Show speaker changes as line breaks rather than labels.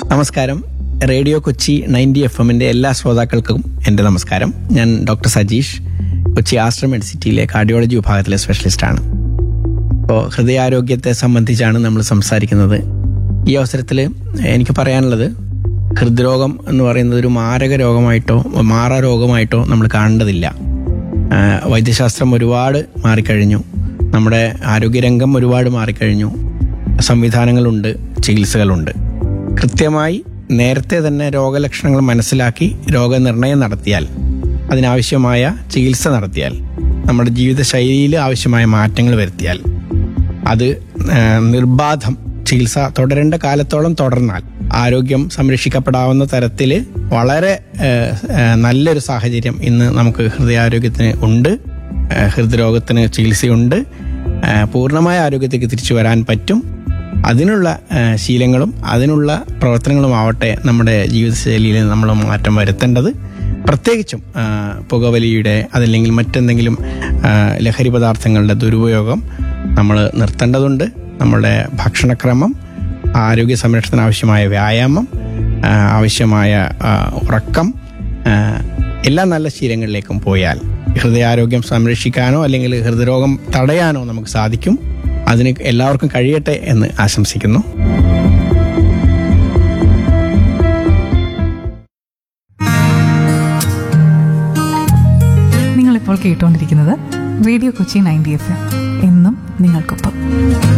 നമസ്കാരം radio Kochi ninety F എമ്മിന്റെ എല്ലാ ശ്രോതാക്കൾക്കും എൻ്റെ നമസ്കാരം ഞാൻ ഡോക്ടർ സജീഷ് കൊച്ചി ആസ്ട്ര മെഡിസിറ്റിയിലെ കാർഡിയോളജി വിഭാഗത്തിലെ സ്പെഷ്യലിസ്റ്റാണ് ഇപ്പോൾ ഹൃദയാരോഗ്യത്തെ സംബന്ധിച്ചാണ് നമ്മൾ സംസാരിക്കുന്നത് ഈ അവസരത്തിൽ എനിക്ക് പറയാനുള്ളത് ഹൃദ്രോഗം എന്ന് പറയുന്നത് ഒരു മാരക രോഗമായിട്ടോ മാറ രോഗമായിട്ടോ നമ്മൾ കാണേണ്ടതില്ല ആ, വൈദ്യശാസ്ത്രം ഒരുപാട് മാറിക്കഴിഞ്ഞു നമ്മുടെ ആരോഗ്യരംഗം ഒരുപാട് മാറിക്കഴിഞ്ഞു സംവിധാനങ്ങളുണ്ട് ചികിത്സകളുണ്ട് കൃത്യമായി നേരത്തെ തന്നെ രോഗലക്ഷണങ്ങൾ മനസ്സിലാക്കി രോഗനിർണയം നടത്തിയാൽ അതിനാവശ്യമായ ചികിത്സ നടത്തിയാൽ നമ്മുടെ ജീവിതശൈലിയിൽ ആവശ്യമായ മാറ്റങ്ങൾ വരുത്തിയാൽ അത് ആ, നിർബാധം ചികിത്സ തുടരേണ്ട കാലത്തോളം തുടർന്നാൽ ആരോഗ്യം സംരക്ഷിക്കപ്പെടാവുന്ന തരത്തിൽ വളരെ ആ, ആ, നല്ലൊരു സാഹചര്യം ഇന്ന് നമുക്ക് ഹൃദയാരോഗ്യത്തിന് ഉണ്ട് ആ, ഹൃദ്രോഗത്തിന് ചികിത്സയുണ്ട് ആ, പൂർണ്ണമായ ആരോഗ്യത്തേക്ക് തിരിച്ചു വരാൻ പറ്റും അതിനുള്ള ആ, ശീലങ്ങളും അതിനുള്ള പ്രവർത്തനങ്ങളും ആവട്ടെ നമ്മുടെ ജീവിതശൈലിയിൽ നമ്മൾ മാറ്റം വരുത്തേണ്ടത് പ്രത്യേകിച്ചും ആ, പുകവലിയുടെ അതല്ലെങ്കിൽ മറ്റെന്തെങ്കിലും ആ, ലഹരി പദാർത്ഥങ്ങളുടെ ദുരുപയോഗം നമ്മൾ നിർത്തേണ്ടതുണ്ട് നമ്മുടെ ഭക്ഷണക്രമം ആരോഗ്യ സംരക്ഷണത്തിന് ആവശ്യമായ വ്യായാമം ആ, ആവശ്യമായ ആ, ഉറക്കം ആ, എല്ലാ നല്ല ശീലങ്ങളിലേക്കും പോയാൽ ഹൃദയാരോഗ്യം സംരക്ഷിക്കാനോ അല്ലെങ്കിൽ ഹൃദയരോഗം തടയാനോ നമുക്ക് സാധിക്കും അതിന് എല്ലാവർക്കും കഴിയട്ടെ എന്ന് ആശംസിക്കുന്നു
നിങ്ങളിപ്പോൾ കേട്ടുകൊണ്ടിരിക്കുന്നത് radio Kochi ninety F M എന്നും നിങ്ങൾക്കൊപ്പം